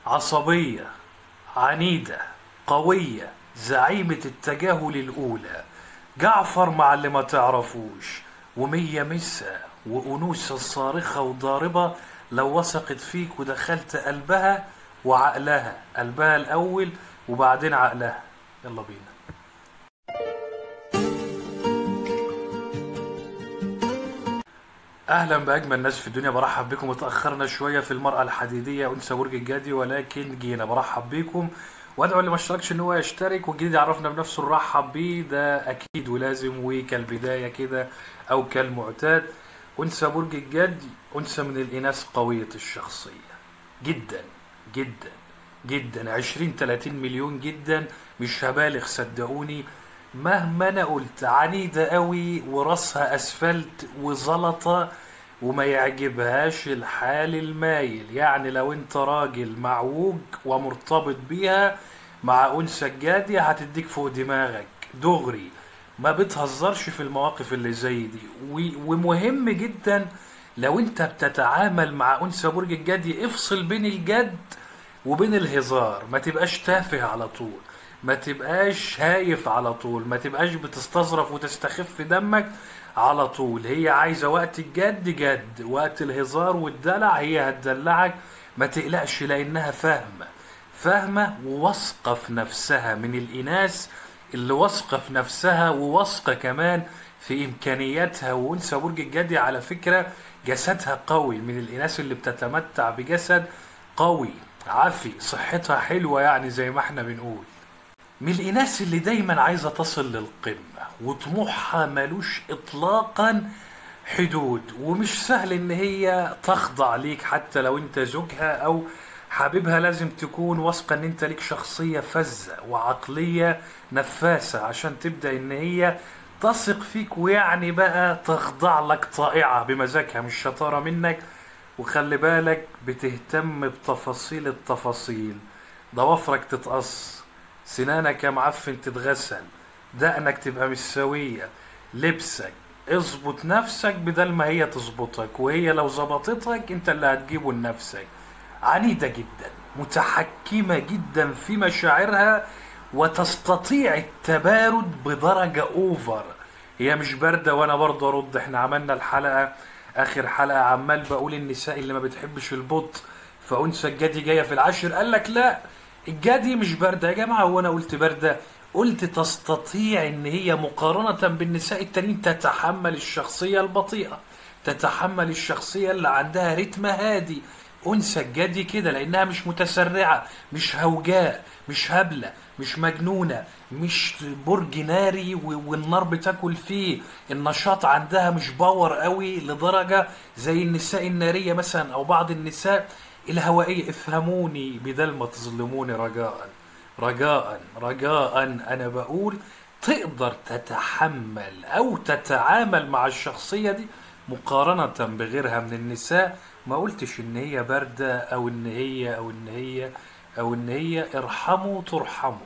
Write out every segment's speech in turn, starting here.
عصبية عنيدة قوية زعيمة التجاهل الأولى جعفر مع اللي ما تعرفوش ومية مسة وأنوثة صارخة وضاربة لو وثقت فيك ودخلت قلبها وعقلها قلبها الأول وبعدين عقلها يلا بينا اهلا باجمل ناس في الدنيا برحب بكم اتاخرنا شويه في المراه الحديديه انثى برج الجدي ولكن جينا برحب بكم وادعو اللي ما اشتركش ان هو يشترك والجديد يعرفنا بنفسه نرحب بيه ده اكيد ولازم وكالبدايه كده او كالمعتاد انثى برج الجدي انثى من الاناث قويه الشخصيه جدا جدا جدا 20 30 مليون جدا مش هبالغ صدقوني مهما انا قلت عنيدة قوي وراسها اسفلت وزلطة وما يعجبهاش الحال المايل يعني لو انت راجل معوج ومرتبط بيها مع انثى الجادية هتديك فوق دماغك دغري ما بتهزرش في المواقف اللي زي دي و- ومهم جدا لو انت بتتعامل مع انثى برج الجدي افصل بين الجد وبين الهزار ما تبقاش تافه على طول ما تبقاش هايف على طول ما تبقاش بتستظرف وتستخف دمك على طول هي عايزة وقت الجد جد وقت الهزار والدلع هي هتدلعك ما تقلقش لانها فاهمة فاهمة وواثقة في نفسها من الإناث اللي واثقة في نفسها وواثقة كمان في إمكانياتها وأنثى برج الجدي على فكرة جسدها قوي من الإناث اللي بتتمتع بجسد قوي عافي صحتها حلوة يعني زي ما احنا بنقول من الإناث اللي دايما عايزة تصل للقمة وطموحها ملوش إطلاقا حدود ومش سهل إن هي تخضع ليك حتى لو أنت زوجها أو حبيبها لازم تكون واثقة إن أنت ليك شخصية فذة وعقلية نفاسة عشان تبدأ إن هي تثق فيك ويعني بقى تخضع لك طائعة بمزاجها مش شطارة منك وخلي بالك بتهتم بتفاصيل التفاصيل ضوافرك تتقص سنانك يا معفن تتغسل دقنك تبقى مش سوية لبسك اظبط نفسك بدل ما هي تظبطك وهي لو ظبطتك انت اللي هتجيبه لنفسك عنيدة جدا متحكمة جدا في مشاعرها وتستطيع التبارد بدرجة اوفر هي مش باردة وانا برضه ارد احنا عملنا الحلقة اخر حلقة عمال بقول النساء اللي ما بتحبش البطء فانثى الجدي جاية في العشر قال لك لا الجدي مش باردة يا جماعة هو انا قلت باردة قلت تستطيع ان هي مقارنة بالنساء التانيين تتحمل الشخصية البطيئة تتحمل الشخصية اللي عندها رتم هادي انثى الجدي كده لانها مش متسرعة مش هوجاء مش هبلة مش مجنونة مش برج ناري و- والنار بتاكل فيه النشاط عندها مش باور قوي لدرجة زي النساء النارية مثلا او بعض النساء الهوائية افهموني بدل ما تظلموني رجاء رجاء رجاء انا بقول تقدر تتحمل او تتعامل مع الشخصية دي مقارنة بغيرها من النساء ما قلتش ان هي باردة او ان هي او ان هي او ان هي ارحموا ترحموا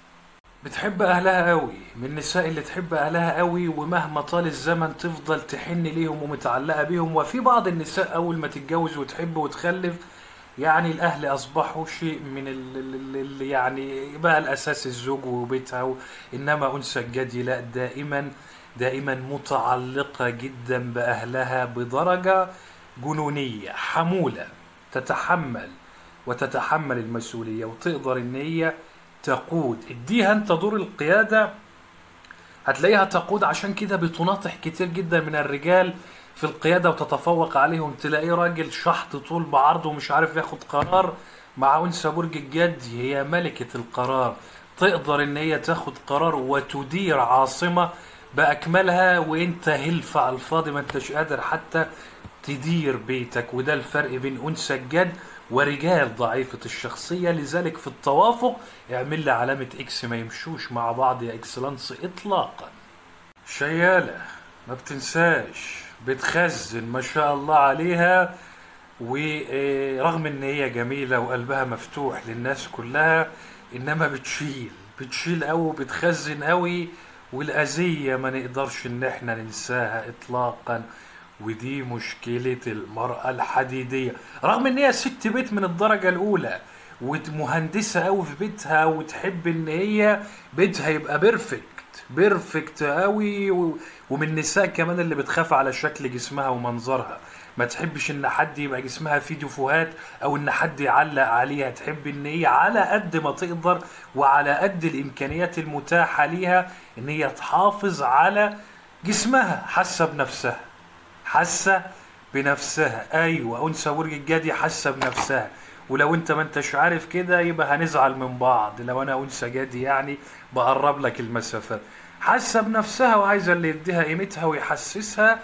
بتحب اهلها قوي من النساء اللي تحب اهلها قوي ومهما طال الزمن تفضل تحن ليهم ومتعلقة بيهم وفي بعض النساء اول ما تتجوز وتحب وتخلف يعني الاهل اصبحوا شيء من ال- ال- ال- يعني بقى الاساس الزوج وبيتها و- انما انثى الجدي لا دائما دائما متعلقة جدا باهلها بدرجة جنونية حمولة تتحمل وتتحمل المسؤولية وتقدر ان هي تقود اديها انت دور القيادة هتلاقيها تقود عشان كده بتناطح كتير جدا من الرجال في القيادة وتتفوق عليهم تلاقيه راجل شحط طول بعرضه ومش عارف ياخد قرار مع أنثى برج الجدي هي ملكة القرار تقدر ان هي تاخد قرار وتدير عاصمة بأكملها وانت هلف على الفاضي ما انتش قادر حتى تدير بيتك وده الفرق بين أنثى الجد ورجال ضعيفة الشخصية لذلك في التوافق اعمل لي علامة اكس ما يمشوش مع بعض يا اكسلانس اطلاقا شيالة ما بتنساش بتخزن ما شاء الله عليها ورغم ان هي جميلة وقلبها مفتوح للناس كلها انما بتشيل بتشيل قوي بتخزن قوي والاذية ما نقدرش ان احنا ننساها اطلاقا ودي مشكلة المرأة الحديدية رغم ان هي ست بيت من الدرجة الاولى ومهندسه قوي في بيتها وتحب ان هي بيتها يبقى بيرفكت بيرفكت قوي و... ومن النساء كمان اللي بتخاف على شكل جسمها ومنظرها ما تحبش ان حد يبقى جسمها فيه دفوهات او ان حد يعلق عليها تحب ان هي على قد ما تقدر وعلى قد الامكانيات المتاحه ليها ان هي تحافظ على جسمها حاسه بنفسها حاسه بنفسها ايوه انثى برج الجدي حاسه بنفسها ولو انت ما انتش عارف كده يبقى هنزعل من بعض لو انا انثى جدي يعني بقرب لك المسافات حاسه بنفسها وعايزه اللي يديها قيمتها ويحسسها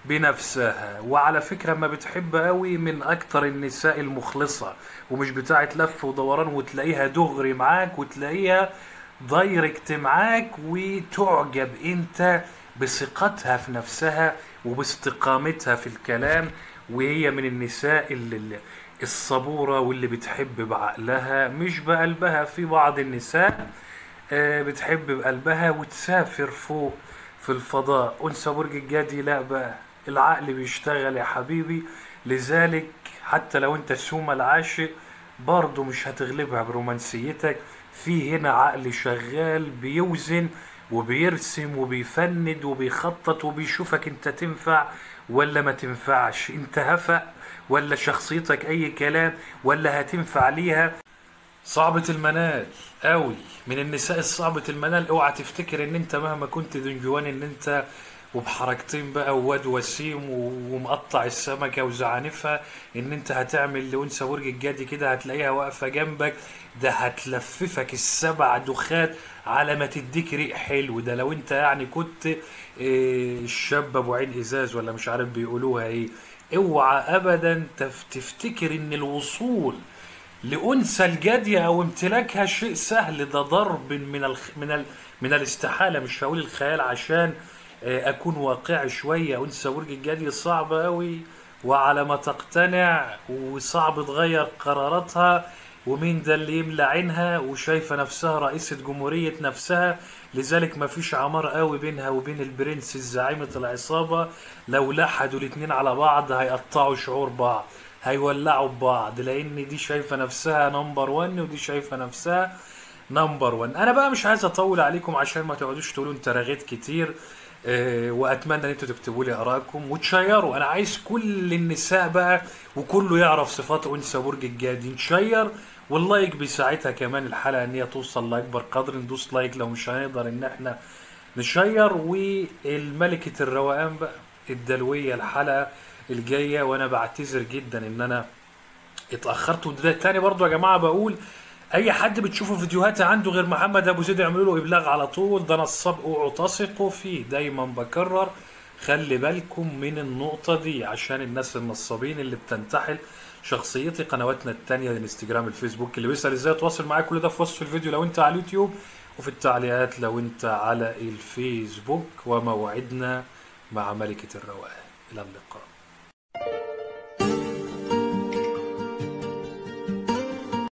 بنفسها وعلى فكرة ما بتحب قوي من أكتر النساء المخلصة ومش بتاعة لف ودوران وتلاقيها دغري معاك وتلاقيها دايركت معاك وتعجب انت بثقتها في نفسها وباستقامتها في الكلام وهي من النساء اللي اللي الصبورة واللي بتحب بعقلها مش بقلبها في بعض النساء آه، بتحب بقلبها وتسافر فوق في الفضاء أنثى برج الجدي لا بقى العقل بيشتغل يا حبيبي لذلك حتى لو انت سوما العاشق برضه مش هتغلبها برومانسيتك في هنا عقل شغال بيوزن وبيرسم وبيفند وبيخطط وبيشوفك انت تنفع ولا ما تنفعش انت هفأ ولا شخصيتك اي كلام ولا هتنفع ليها صعبة المنال قوي من النساء الصعبة المنال اوعى تفتكر ان انت مهما كنت دنجوان ان انت وبحركتين بقى وواد وسيم و- ومقطع السمكة وزعانفها ان انت هتعمل لأنثى برج الجدي كده هتلاقيها واقفة جنبك ده هتلففك السبع دخات على ما تديك ريق حلو ده لو انت يعني كنت إيه، الشاب ابو عين ازاز ولا مش عارف بيقولوها ايه اوعى ابدا تف- تفتكر ان الوصول لأنثى الجدية أو امتلاكها شيء سهل ده ضرب من الخ... من ال... من الاستحالة مش هقول الخيال عشان آه، أكون واقعي شوية أنثى برج الجدي صعبة أوي وعلى ما تقتنع وصعب تغير قراراتها ومين ده اللي يملى عينها وشايفة نفسها رئيسة جمهورية نفسها لذلك ما فيش عمار قوي بينها وبين البرنس زعيمة العصابة لو لحدوا الاتنين على بعض هيقطعوا شعور بعض هيولعوا ببعض لان دي شايفه نفسها نمبر 1 ودي شايفه نفسها نمبر 1 انا بقى مش عايز اطول عليكم عشان ما تقعدوش تقولوا انت رغيت كتير آه، واتمنى ان انتوا تكتبوا لي ارائكم وتشيروا انا عايز كل النساء بقى وكله يعرف صفات انثى برج الجدي نشير واللايك بيساعدها كمان الحلقه ان هي توصل لاكبر قدر ندوس لايك لو مش هنقدر ان احنا نشير والملكة الروقان بقى الدلوية الحلقة الجاية وانا بعتذر جدا ان انا اتأخرت وده تاني برضو يا جماعة بقول اي حد بتشوفوا فيديوهاتي عنده غير محمد ابو زيد اعملوا له ابلاغ على طول ده نصاب اوعوا تثقوا فيه دايما بكرر خلي بالكم من النقطة دي عشان الناس النصابين اللي بتنتحل شخصيتي قنواتنا التانية الانستجرام الفيسبوك اللي بيسأل ازاي اتواصل معايا كل ده في وصف الفيديو لو انت على اليوتيوب وفي التعليقات لو انت على الفيسبوك وموعدنا مع ملكة الروقان الى اللقاء